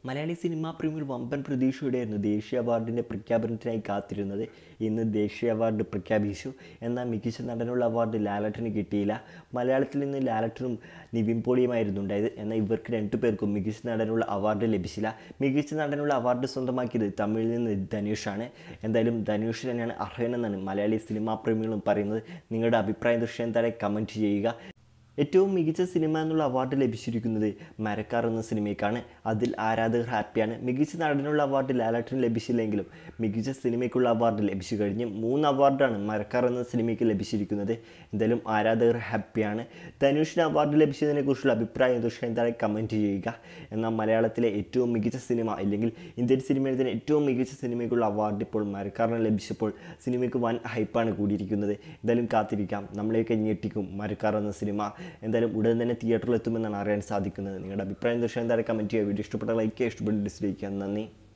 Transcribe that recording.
Malayali cinema പ്രേമികൾ വമ്പൻ പ്രതീക്ഷയോടെയായിരുന്നു ദേശീയ അവാർഡിൻ്റെ പ്രഖ്യാപനത്തിനായി കാത്തിരുന്നത് ഇന്ന് ദേശീയ അവാർഡ് പ്രഖ്യാപിച്ചു എന്നാൽ മികച്ച നടനുള്ള അവാർഡ് ലാലട്ടന് കിട്ടിയില്ല മലയാളത്തിൽ നിന്ന് ലാലട്ടനും നിവിൻ പോളിയുമായിരുന്നു ഉണ്ടായത് എന്നാൽ ഇവർക്ക് രണ്ടു പേർക്കും മികച്ച നടനുള്ള അവാർഡ് ലഭിച്ചില്ല മികച്ച നടനുള്ള അവാർഡ് സ്വന്തമാക്കിയത് തമിഴിൽ നിന്ന് ധനുഷാണ് എന്തായാലും ധനുഷ് തന്നെയാണ് അർഹനെന്നാണ് മലയാളി സിനിമാ പ്രേമികളും പറയുന്നത് നിങ്ങളുടെ അഭിപ്രായം തീർച്ചയായും താഴെ കമൻറ്റ് ചെയ്യുക ഏറ്റവും മികച്ച സിനിമ എന്നുള്ള അവാർഡ് ലഭിച്ചിരിക്കുന്നത് മരക്കാർ എന്ന സിനിമയ്ക്കാണ് അതിൽ ആരാധകർ ഹാപ്പിയാണ് മികച്ച നടനുള്ള അവാർഡ് ലാലാട്ടിന് ലഭിച്ചില്ലെങ്കിലും മികച്ച സിനിമയ്ക്കുള്ള അവാർഡ് ലഭിച്ചു കഴിഞ്ഞ് മൂന്ന് അവാർഡാണ് മരക്കാർ എന്ന സിനിമയ്ക്ക് ലഭിച്ചിരിക്കുന്നത് എന്തായാലും ആരാധകർ ഹാപ്പിയാണ് ധനുഷിന് അവാർഡ് ലഭിച്ചതിനെക്കുറിച്ചുള്ള അഭിപ്രായം തീർച്ചയായും താഴെ കമൻറ്റ് ചെയ്യുക എന്നാൽ മലയാളത്തിലെ ഏറ്റവും മികച്ച സിനിമ അല്ലെങ്കിൽ ഇന്ത്യൻ സിനിമയിൽ തന്നെ ഏറ്റവും മികച്ച സിനിമയ്ക്കുള്ള അവാർഡ് ഇപ്പോൾ മരക്കാറിന് ലഭിച്ചപ്പോൾ സിനിമയ്ക്ക് വൻ ഹൈപ്പാണ് കൂടിയിരിക്കുന്നത് എന്തായാലും കാത്തിരിക്കാം നമ്മളെയൊക്കെ ഞെട്ടിക്കും മരക്കാർ എന്ന സിനിമ എന്തായാലും ഉടൻ തന്നെ തിയേറ്ററിൽ എത്തുമെന്നാണ് അറിയാൻ സാധിക്കുന്നത് നിങ്ങളുടെ അഭിപ്രായം തീർച്ചയായും താഴെ കമൻറ്റ് ചെയ്യുക വീഡിയോ ഇഷ്ടപ്പെട്ട ലൈക്ക് ചെയ്യുക ഇഷ്ടപ്പെട്ട് ഡിസ്ലൈക്ക് ചെയ്യുക നന്ദി